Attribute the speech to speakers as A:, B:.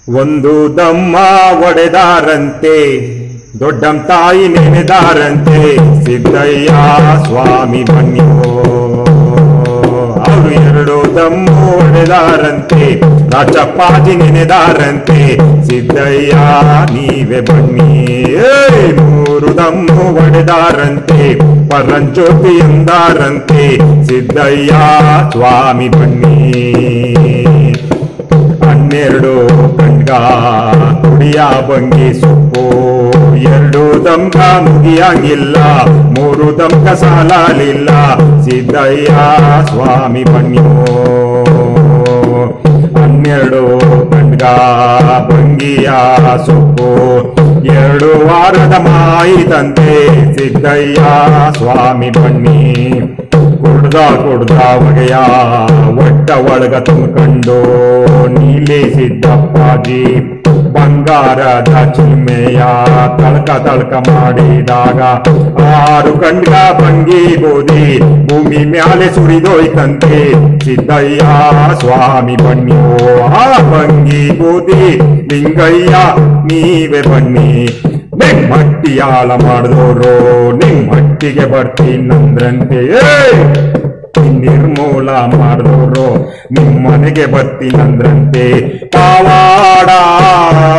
A: ಒಂದು ದಮ್ಮ ಒಡೆದಾರಂತೆ ದೊಡ್ಡಂ ತಾಯಿ ನೆನೆದಾರಂತೆ ಸಿದ್ದಯ್ಯ ಸ್ವಾಮಿ ಬನ್ನಿಯೋ ಅವರು ಎರಡು ದಮ್ಮು ಒಡೆದಾರಂತೆ ರಾಜಪ್ಪಾಜಿ ನೆನೆದಾರಂತೆ ಸಿದ್ದಯ್ಯ ನೀವೇ ಬನ್ನಿ ಏಯ್! ಮೂರು ದಮ್ಮು ಒಡೆದಾರಂತೆ ಪರಂಜ್ಯೋತಿ ಎಂದಾರಂತೆ ಸಿದ್ದಯ್ಯ ಸ್ವಾಮಿ ಬನ್ನಿ ಹನ್ನೆರಡು ಕಣ್ಗ ಕುಡಿಯ ಬಂಗಿ ಸೊಪ್ಪು ಎರಡು ದಮ್ಕ ಮುಗಿಯಂಗಿಲ್ಲ ಮೂರು ದಮ್ಕ ಸಾಲಲಿಲ್ಲ ಸಿದ್ದಯ್ಯ ಸ್ವಾಮಿ ಬನ್ನಿಯೋ ಹನ್ನೆರಡು ಕಣ್ಗ ಬಂಗಿಯ ಸೊಪ್ಪು ಎರಡು ವಾರದ ಮಾಯಿತಂತೆ ಸಿದ್ದಯ್ಯ ಸ್ವಾಮಿ ಬನ್ನಿ ಕುಡ್ದ ಕುಡ್ದ ಒಗೆಯ ಒಟ್ಟ ಒಳಗ ತುಂಬಿಕೊಂಡು ನೀಲಿ ಸಿದ್ದಪ್ಪಾಜಿ ಬಂಗಾರದ ಚಿಮ್ಮೆಯ ತಳ್ಕ ತಳ್ಕ ಮಾಡಿದಾಗ ಆರು ಕಂಡ್ಗ ಬಂಗಿ ಗೋದಿ ಭೂಮಿ ಮ್ಯಾಲೆ ಸುರಿದೋಯ್ತಂತೆ ಸಿದ್ದಯ್ಯ ಸ್ವಾಮಿ ಬನ್ನಿಯೋ ಆ ಬಂಗಿ ಗೋದಿ ಲಿಂಗಯ್ಯ ನೀವೇ ಬನ್ನಿ ನಿಮ್ ಮಟ್ಟಿಯಾಳ ಮಾಡಿದವರು ನಿಮ್ ಮಟ್ಟಿಗೆ ಬರ್ತೀನಂದ್ರಂತೆ ಏಯ್! ನಿರ್ಮೂಲ ಮಾಡಿದವರು ನಿಮ್ ಮನೆಗೆ ಬರ್ತೀನಂದ್ರಂತೆ ಪಾವಾಡ